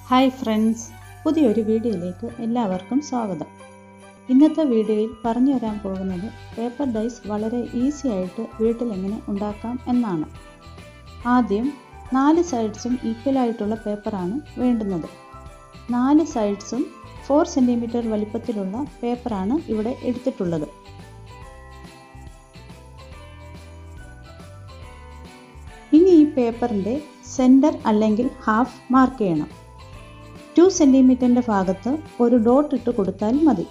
hi friends പുതിയൊരു വീഡിയോയിലേക്ക് എല്ലാവർക്കും സ്വാഗതം ഇന്നത്തെ വീഡിയോയിൽ പറഞ്ഞു തരാൻ പോകുന്നത് പേപ്പർ ഡൈസ് വളരെ ഈസി ആയിട്ട് വീട്ടിൽ എങ്ങനെ ഉണ്ടാക്കാം എന്നാണ് ആദ്യം നാല് സൈഡ്സും ഈക്വൽ ആയിട്ടുള്ള പേപ്പറാണ് വേണ്ടുന്നത് നാല് സൈഡ്സും ഫോർ സെൻറ്റിമീറ്റർ വലിപ്പത്തിലുള്ള പേപ്പറാണ് ഇവിടെ എടുത്തിട്ടുള്ളത് ഇനി ഈ പേപ്പറിൻ്റെ സെൻറ്റർ അല്ലെങ്കിൽ ഹാഫ് മാർക്ക് ചെയ്യണം ടു സെൻറ്റിമീറ്ററിൻ്റെ ഭാഗത്ത് ഒരു ഡോട്ട് ഇട്ട് കൊടുത്താൽ മതി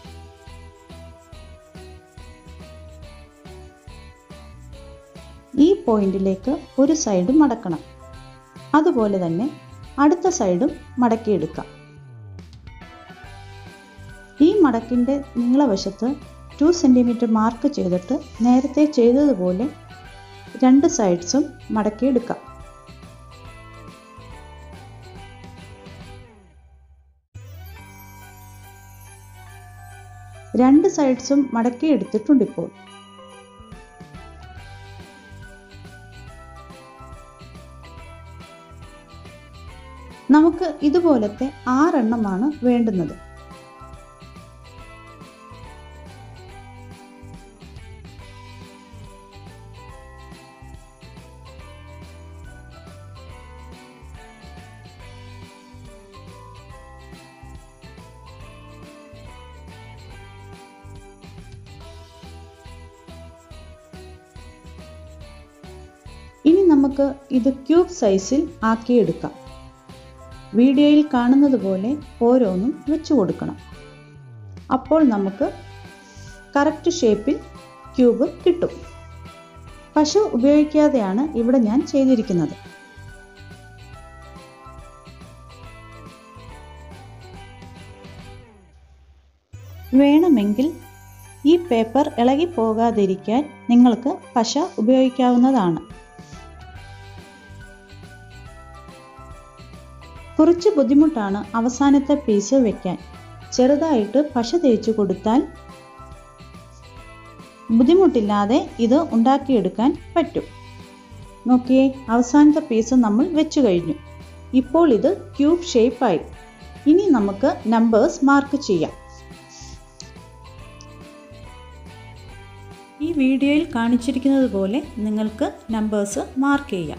ഈ പോയിന്റിലേക്ക് ഒരു സൈഡ് മടക്കണം അതുപോലെ തന്നെ അടുത്ത സൈഡും മടക്കിയെടുക്കാം ഈ മടക്കിൻ്റെ നീളവശത്ത് ടു സെൻറ്റിമീറ്റർ മാർക്ക് ചെയ്തിട്ട് നേരത്തെ ചെയ്തതുപോലെ രണ്ട് സൈഡ്സും മടക്കിയെടുക്കാം രണ്ട് സൈഡ്സും മടക്കി എടുത്തിട്ടുണ്ട് ഇപ്പോൾ നമുക്ക് ഇതുപോലത്തെ ആറെണ്ണമാണ് വേണ്ടുന്നത് ഇനി നമുക്ക് ഇത് ക്യൂബ് സൈസിൽ ആക്കിയെടുക്കാം വീഡിയോയിൽ കാണുന്നത് പോലെ ഓരോന്നും വെച്ചു കൊടുക്കണം അപ്പോൾ നമുക്ക് കറക്റ്റ് ഷേപ്പിൽ ക്യൂബ് കിട്ടും പശ ഉപയോഗിക്കാതെയാണ് ഇവിടെ ഞാൻ ചെയ്തിരിക്കുന്നത് വേണമെങ്കിൽ ഈ പേപ്പർ ഇളകി പോകാതിരിക്കാൻ നിങ്ങൾക്ക് പശ ഉപയോഗിക്കാവുന്നതാണ് കുറച്ച് ബുദ്ധിമുട്ടാണ് അവസാനത്തെ പീസ് വെക്കാൻ ചെറുതായിട്ട് പശ തേച്ച് കൊടുത്താൽ ബുദ്ധിമുട്ടില്ലാതെ ഇത് ഉണ്ടാക്കിയെടുക്കാൻ പറ്റും നോക്കിയേ അവസാനത്തെ പീസ് നമ്മൾ വെച്ചു കഴിഞ്ഞു ഇപ്പോൾ ഇത് ക്യൂബ് ഷേപ്പായി ഇനി നമുക്ക് നമ്പേഴ്സ് മാർക്ക് ചെയ്യാം ഈ വീഡിയോയിൽ കാണിച്ചിരിക്കുന്നത് പോലെ നിങ്ങൾക്ക് നമ്പേഴ്സ് മാർക്ക് ചെയ്യാം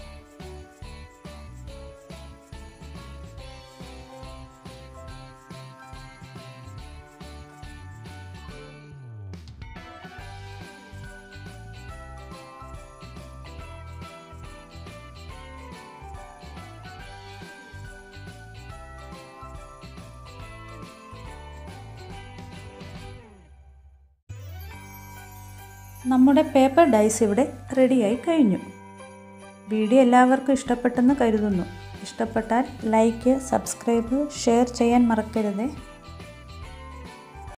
നമ്മുടെ പേപ്പർ ഡൈസ് ഇവിടെ റെഡിയായി കഴിഞ്ഞു വീഡിയോ എല്ലാവർക്കും ഇഷ്ടപ്പെട്ടെന്ന് കരുതുന്നു ഇഷ്ടപ്പെട്ടാൽ ലൈക്ക് സബ്സ്ക്രൈബ് ഷെയർ ചെയ്യാൻ മറക്കരുതേ